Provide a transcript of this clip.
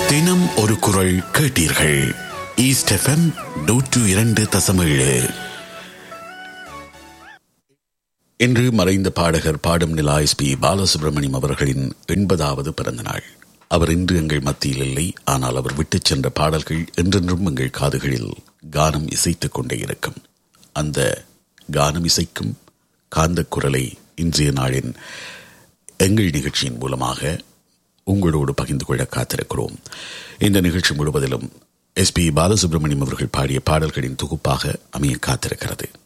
தினம் ஒரு குரல் கேட்டீர்கள் ஈஸ்ட் எஃப்எம் நூற்று இரண்டு தசமேழு இன்று மறைந்த பாடகர் பாடும் நிலா எஸ் பி பாலசுப்ரமணியம் அவர்களின் எண்பதாவது பிறந்த நாள் அவர் இன்று எங்கள் மத்தியில் இல்லை ஆனால் அவர் விட்டுச் சென்ற பாடல்கள் என்றென்றும் எங்கள் காதுகளில் கானம் இசைத்துக் கொண்டே இருக்கும் அந்த கானம் இசைக்கும் காந்த குரலை இன்றைய நாளின் எங்கள் நிகழ்ச்சியின் மூலமாக உங்களோடு பகிர்ந்து கொள்ள காத்திருக்கிறோம் இந்த நிகழ்ச்சி முழுவதிலும் எஸ் பி பாலசுப்ரமணியம் அவர்கள் பாடிய பாடல்களின் தொகுப்பாக அமைய காத்திருக்கிறது